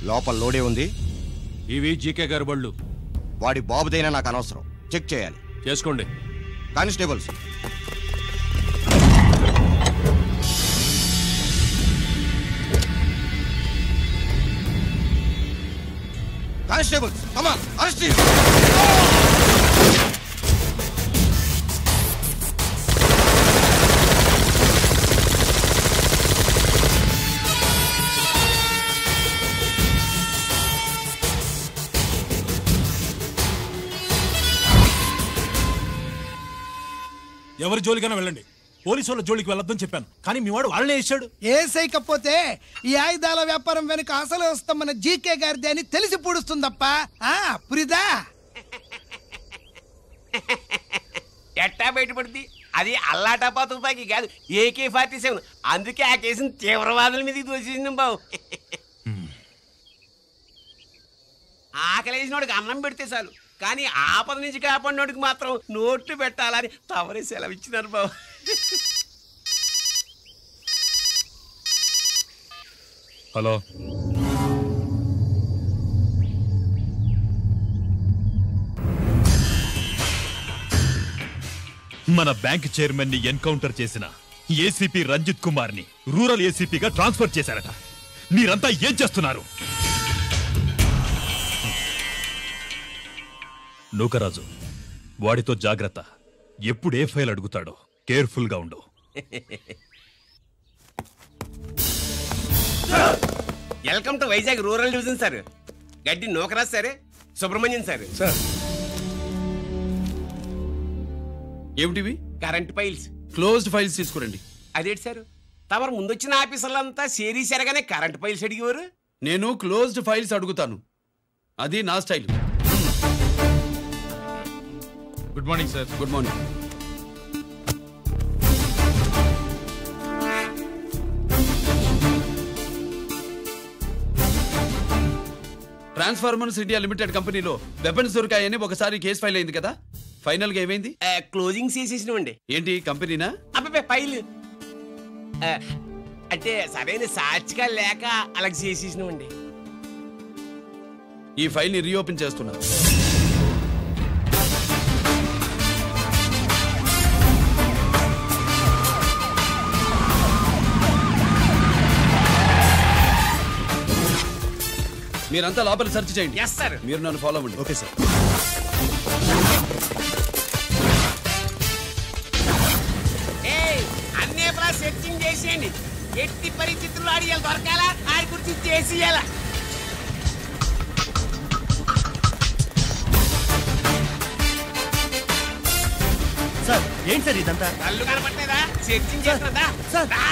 లోపల లోడే ఉంది ఇవి జీకే గారి బళ్ళు వాడి బాబుదైనా నాకు అనవసరం చెక్ చేయాలి చేసుకోండి కానిస్టేబుల్స్ కానిస్టేబుల్స్ కమాన్ అరెస్ట్ ఎవరి జోలికైనా వెళ్ళండి పోలీసు వాళ్ళ జోలికి వెళ్ళొద్దని చెప్పాను కానీ మీ వాడు వాళ్ళనే ఇచ్చాడు ఏసైకపోతే ఈ ఆయుధాల వ్యాపారం వెనుక అసలు వస్తామన్న జీకే గారిది అని తెలిసి పూడుస్తుందప్ప ఆ పురిదా ఎట్టా బయటపడుద్ది అది అల్లాటపా తుపాకీ కాదు ఏకే ఫార్టీ సెవెన్ అందుకే ఆ కేసుని తీవ్రవాదుల మీదకి దోషింది బాబు ఆకలేసినోడికి అన్నం పెడితే చాలు కానీ ఆపద నుంచి కాపాడినోడికి మాత్రం నోట్లు పెట్టాలని తవరే సెలవు ఇచ్చినారు బాబు హలో మన బ్యాంక్ చైర్మన్ ని ఎన్కౌంటర్ చేసిన ఏసీపీ రంజిత్ కుమార్ ని రూరల్ ఏసీపీగా ట్రాన్స్ఫర్ చేశారట మీరంతా ఏం చేస్తున్నారు నూకరాజు వాడితో జాగ్రత్త ఎప్పుడు ఏ ఫైల్ అడుగుతాడో కేర్ఫుల్ గా ఉండు welcome to Vizag rural division sir Gaddi Nookaraj sir Subrahmanyam sir sir ఏమిటివి కరెంట్ ఫైల్స్ క్లోజ్డ్ ఫైల్స్ తీసుకురండి అదేంటి సార్ తమరు ముందొచ్చిన ఆఫీసర్లంతా సేరీ సెరగానే కరెంట్ ఫైల్స్ అడిగేవారు నేను క్లోజ్డ్ ఫైల్స్ అడుగుతాను అది నా style good morning sir good morning transformers India limited కంపెనీలో వెపన్స్ దొరికాయని ఒకసారి కేసు ఫైల్ అయింది కదా ఫైనల్ గా ఏమైంది క్లోజింగ్ చేసేసినవండి ఏంటి కంపెనీనా అబ్బాయి ఫైల్ ఆ, అంటే సరైన సాక్షిగా లేక అలా చేసేసినవండి ఈ ఫైల్ ని రీఓపెన్ చేస్తున్నా మీరంతా లోపల సెర్చ్ చేయండి ఎస్ సార్ మీరు నన్ను ఫాలో అవ్వండి ఓకే సార్ ఏయ్ అన్నే ప్లా సెర్చింగ్ చేసేయండి ఎట్టి పరిస్థితుల్లో అడిగాలి దొరకాలా ఆడి గురించి చేసేయాలా సార్ ఏంటి సార్ ఇదంతా కళ్ళు కనపట్టలేదా సెర్చింగ్ చేస్తున్నదా సార్. రా.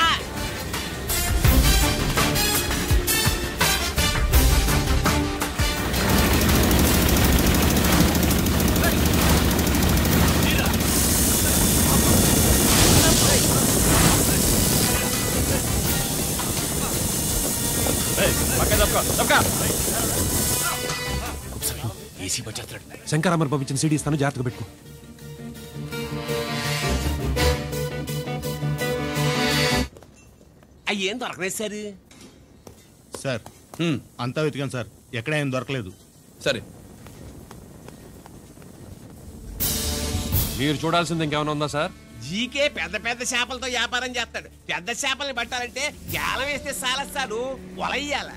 ఏసీ వచ్చేస్తున్నాడు శంకరామర్ పంపించిన సీడీ ఇస్తాను జాగ్రత్తగా పెట్టుకో అయ్యి ఏం దొరకలేదు సార్ సార్ హ్మ్, అంతా వెతికాను సార్ ఎక్కడ ఏం దొరకలేదు సరే మీరు చూడాల్సింది ఇంకేమైనా ఉందా సార్ జీకే పెద్ద పెద్ద చేపలతో వ్యాపారం చేస్తాడు పెద్ద చేపల్ని పట్టాలంటే గాలం వేస్తే సాలస్తాడు వలయ్యాల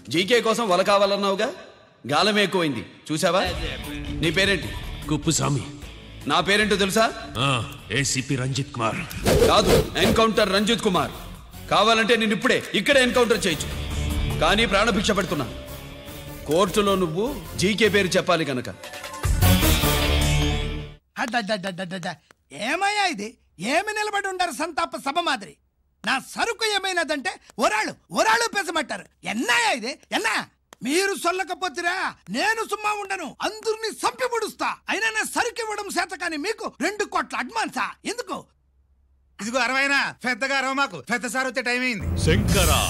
జీకే కోసం వల కావాలన్నావుగా గాలమే ఎక్కువైంది చూసావా నీ పేరేంటి కుప్పుస్వామి నా పేరేంటో తెలుసా ఏసీపీ రంజిత్ కుమార్ కాదు ఎన్కౌంటర్ రంజిత్ కుమార్ కావాలంటే నేను ఇప్పుడే ఇక్కడే ఎన్కౌంటర్ చేయొచ్చు కానీ ప్రాణభిక్ష పెడుతున్నా కోర్టులో నువ్వు జీకే పేరు చెప్పాలి కనుక అడ్డడ్డడ్డడ్డడ్డ. ఏమయ్యా ఇది ఏమి నిలబడి ఉండారు సంతాప సభ మాదిరి నా సరుకు ఏమైనదంటే ఒరాళ్ళు ఒరాళ్ళు పెసమంటారు ఎన్నాయా ఇది ఎన్నా మీరు సొల్లకపోతిరా నేను సుమ్మా ఉండను అందరిని సంపి పుడుస్తా అయినా నా సరుకు ఇవ్వడం చేత కానీ మీకు రెండు కోట్ల అడ్వాన్సా ఎందుకు ఇదిగో అరవైనా పెద్దగా అరవ మాకు పెద్ద సార్ వచ్చే టైం అయింది శంకరా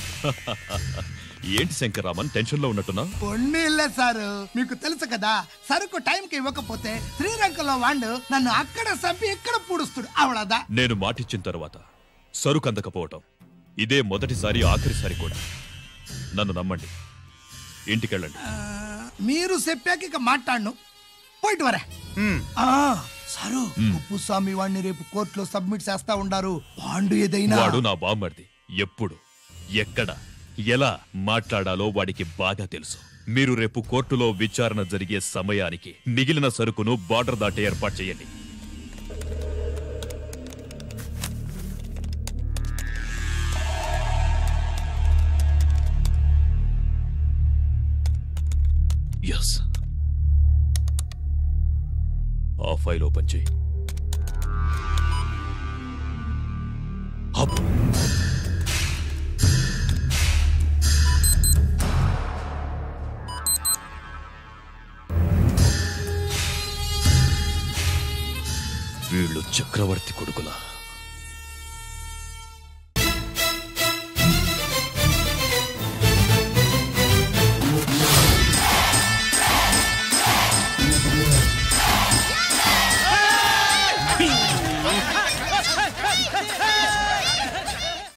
ఏంటి శంకరామన్ టెన్షన్ లో ఉన్నట్టున్నా పొన్నీళ్ళే సారు మీకు తెలుసు కదా సరుకు టైంకి ఇవ్వకపోతే శ్రీరంగంలో వాండు నన్ను అక్కడ సంపి ఇక్కడ పూడుస్తుడు అవడదా నేను మాటిచ్చిన తర్వాత సరుకు అందకపోవటం ఇదే మొదటిసారి ఆఖరిసారి కూడా నన్ను నమ్మండి ఇంటికెళ్ళండి ఆ, మీరు చెప్పాక ఇక మాట్లాడను పోయిట్ వరా ఆ, సారు కుప్పుస్వామి వాడిని రేపు కోర్టులో సబ్మిట్ చేస్తా ఉండారు వాండు ఏదైనా వాడు నా బామ్మర్ది ఎప్పుడు ఎక్కడ ఎలా మాట్లాడాలో వాడికి బాగా తెలుసు మీరు రేపు కోర్టులో విచారణ జరిగే సమయానికి మిగిలిన సరుకును బార్డర్ దాటి ఏర్పాటు చేయండి ఎస్ ఆ ఫైల్ ఓపెన్ చేయి అబ్బో వీళ్ళు చక్రవర్తి కొడుకులా